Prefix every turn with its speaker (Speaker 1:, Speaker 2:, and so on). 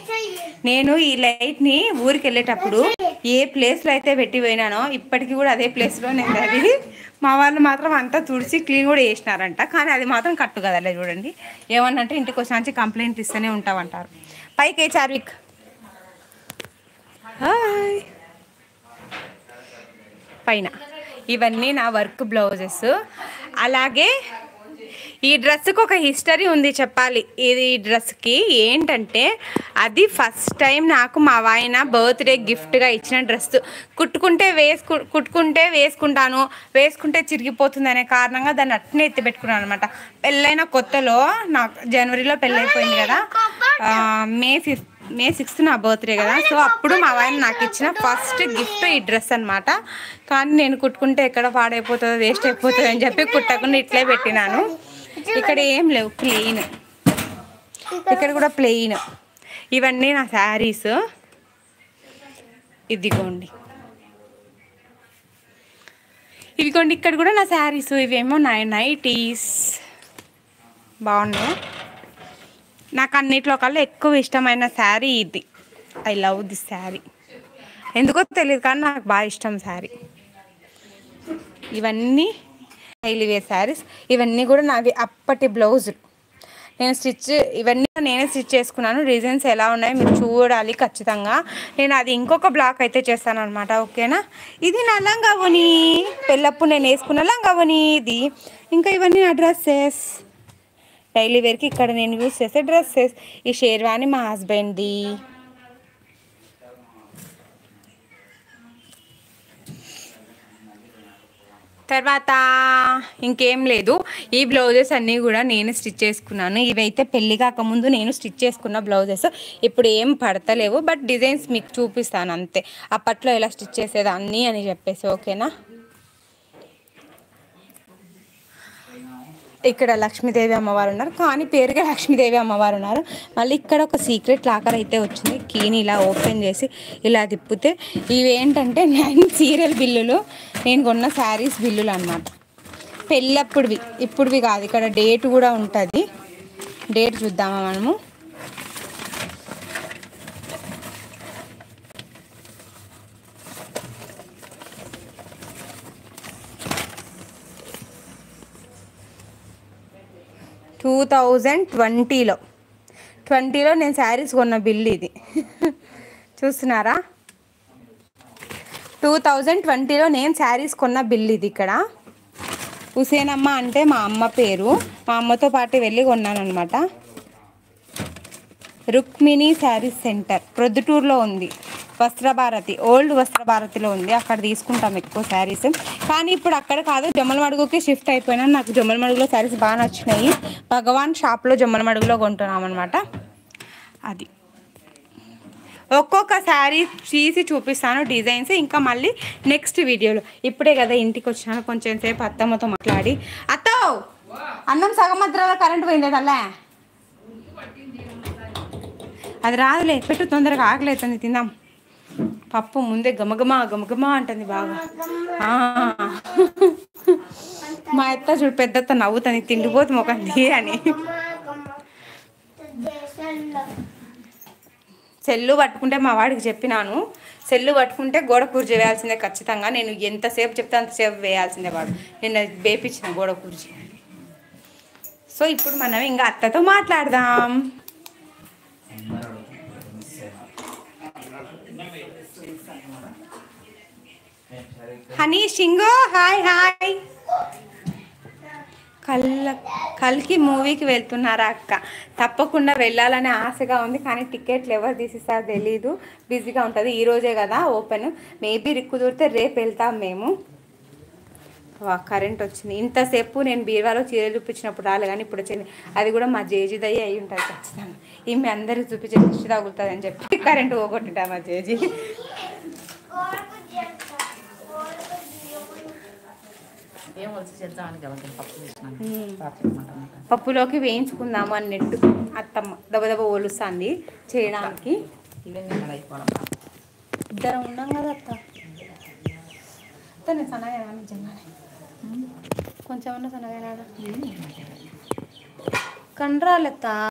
Speaker 1: నేను ఈ లైట్ని ఊరికి వెళ్ళేటప్పుడు ఏ ప్లేస్లో అయితే పెట్టి పోయినానో ఇప్పటికీ కూడా అదే ప్లేస్లో నేను అది మా వాళ్ళు మాత్రం అంతా తుడిచి క్లీన్ కూడా చేసినారంట కానీ అది మాత్రం కట్టు కదలే చూడండి ఏమన్నంటే ఇంటికి వచ్చి కంప్లైంట్ ఇస్తూనే ఉంటామంటారు పైకి ఏ చార్విక్ హాయ్ పైన ఇవన్నీ నా వర్క్ బ్లౌజెస్ అలాగే ఈ డ్రెస్కి ఒక హిస్టరీ ఉంది చెప్పాలి ఇది ఈ డ్రెస్కి ఏంటంటే అది ఫస్ట్ టైం నాకు మా వాయన బర్త్డే గిఫ్ట్గా ఇచ్చిన డ్రెస్ కుట్టుకుంటే వేసుకు కుట్టుకుంటే వేసుకుంటాను వేసుకుంటే చిరిగిపోతుంది అనే కారణంగా దాన్ని అట్నే ఎత్తి పెట్టుకున్నాను అనమాట పెళ్ళైన కొత్తలో నాకు జనవరిలో పెళ్ళైపోయింది కదా ఆ, మే ఫిఫ్త్ మే సిక్స్త్ నా బర్త్డే కదా సో అప్పుడు మా ఆయన నాకు ఇచ్చిన ఫస్ట్ గిఫ్ట్ ఈ డ్రెస్ అన్నమాట కానీ నేను కుట్టుకుంటే ఎక్కడ పాడైపోతుందో వేస్ట్ అయిపోతుంది అని చెప్పి కుట్టకుండా ఇట్లే పెట్టినాను ఇక్కడ ఏం లేవు ప్లెయిన్ ఇక్కడ కూడా ప్లెయిన్ ఇవన్నీ నా శారీస్ ఇదిగోండి ఇదిగోండి ఇక్కడ కూడా నా శారీస్ ఇవేమో నా నైటీస్ బాగున్నాయి నాకు అన్నిట్లో కల్లా ఎక్కువ ఇష్టమైన శారీ ఇది ఐ లవ్ దిస్ శారీ ఎందుకో తెలియదు కానీ నాకు బాగా ఇష్టం శారీ ఇవన్నీ డైలీ వేర్ శారీస్ ఇవన్నీ కూడా నావి అప్పటి బ్లౌజులు నేను స్టిచ్ ఇవన్నీ నేనే స్టిచ్ చేసుకున్నాను డిజైన్స్ ఎలా ఉన్నాయో మీరు చూడాలి ఖచ్చితంగా నేను అది ఇంకొక బ్లాక్ అయితే చేస్తాను అనమాట ఓకేనా ఇది నా లంగావని పెళ్ళప్పుడు నేను వేసుకున్న లంగావని ఇది ఇంకా ఇవన్నీ నా డ్రెస్సెస్ డైలీ వేర్కి ఇక్కడ నేను యూస్ చేసే డ్రెస్సెస్ ఈ షేర్వాణి మా హస్బెండ్ది తర్వాత ఇంకేం లేదు ఈ బ్లౌజెస్ అన్నీ కూడా నేను స్టిచ్ చేసుకున్నాను ఇవైతే పెళ్లి కాకముందు నేను స్టిచ్ చేసుకున్న బ్లౌజెస్ ఇప్పుడు ఏం పడతలేవు బట్ డిజైన్స్ మీకు చూపిస్తాను అంతే అప్పట్లో ఎలా స్టిచ్ చేసేదాన్ని అని చెప్పేసి ఓకేనా ఇక్కడ లక్ష్మీదేవి అమ్మవారు ఉన్నారు కానీ పేరుగా లక్ష్మీదేవి అమ్మవారు ఉన్నారు మళ్ళీ ఇక్కడ ఒక సీక్రెట్ లాకర్ అయితే వచ్చింది కీని ఇలా ఓపెన్ చేసి ఇలా తిప్పితే ఇవి ఏంటంటే నేను సీరియల్ బిల్లులు నేను కొన్న శారీస్ బిల్లులు అనమాట పెళ్ళప్పుడువి ఇప్పుడువి కాదు ఇక్కడ డేట్ కూడా ఉంటుంది డేట్ చూద్దామా మనము టూ థౌజండ్ ట్వంటీలో ట్వంటీలో నేను శారీస్ కొన్న బిల్ ఇది చూస్తున్నారా టూ థౌజండ్ ట్వంటీలో నేను శారీస్ కొన్న బిల్ ఇది ఇక్కడ హుసేనమ్మ అంటే మా అమ్మ పేరు మా అమ్మతో పాటు వెళ్ళి కొన్నాను అనమాట రుక్మిణి శారీస్ సెంటర్ ప్రొద్దుటూరులో ఉంది వస్త్రభారతి ఓల్డ్ వస్త్రభారతిలో ఉంది అక్కడ తీసుకుంటాం ఎక్కువ శారీస్ కానీ ఇప్పుడు అక్కడ కాదు జమ్మలమడుగుకి షిఫ్ట్ అయిపోయినా నాకు జమ్మలమడుగులో శారీస్ బాగా నచ్చినాయి భగవాన్ షాప్లో జమ్మలమడుగులో కొంటున్నాం అనమాట అది ఒక్కొక్క శారీ తీసి చూపిస్తాను డిజైన్స్ ఇంకా మళ్ళీ నెక్స్ట్ వీడియోలో ఇప్పుడే కదా ఇంటికి వచ్చినాను కొంచెం సేపు అత్తమ్మతో మాట్లాడి అత్తో అన్నం సగం మధ్యలో కరెంట్ పోయింది తల్లే అది రాదులే పెట్టు తొందరగా ఆకలి అవుతుంది తిందాం పప్పు ముందే గమగమ గమగమ అంటుంది బాగా ఆ. మా అత్త చూడు పెద్దత్త నవ్వుతుంది తిండిపోతు మొకంది అని సెల్లు పట్టుకుంటే మా వాడికి చెప్పినాను సెల్లు పట్టుకుంటే గోడ కూర్చి వేయాల్సిందే ఖచ్చితంగా నేను ఎంతసేపు చెప్తే అంతసేపు వేయాల్సిందే వాడు నేను అది వేపించిన గోడ కూర్చి సో ఇప్పుడు మనం ఇంకా అత్తతో మాట్లాడదాం హనీ షింగో హాయ్ హాయ్ కళ్ళ కల్కి మూవీకి వెళ్తున్నారా అక్క తప్పకుండా వెళ్ళాలనే ఆశగా ఉంది కానీ టికెట్లు ఎవరు తీసిస్తారో తెలీదు బిజీగా ఉంటుంది ఈ రోజే కదా ఓపెన్ మేబీ కుదిరితే రేపు వెళ్తాం మేము వా, కరెంట్ వచ్చింది ఇంతసేపు నేను బీరువాలో చీరలు చూపించినప్పుడు రాలే కానీ ఇప్పుడు వచ్చింది అది కూడా మా జేజీ దయ్య అయి ఉంటుంది ఖచ్చితంగా ఈమె అందరికి చూపించే దిష్టి తగులుతుంది అని చెప్పి కరెంట్ పోగొట్టింటా మా జేజీ
Speaker 2: ఏం వచ్చి చేద్దామని కదా పప్పు చేసినాను
Speaker 1: మ్మ్.
Speaker 2: రాత్రి మటన్ మటన్.
Speaker 1: పప్పులోకి వేయించుకుందాము అన్నట్టు అత్తమ్మ దబదబ ఒలుస్తుంది చేయడానికి
Speaker 2: ఇవన్నీ అలా అయిపోవడం
Speaker 1: ఇద్దరం ఉన్నాం కదా అత్త అత్త నేను సన్నగా నిజంగానే కొంచెం అన్న సన్నగా కండ్రాలెత్త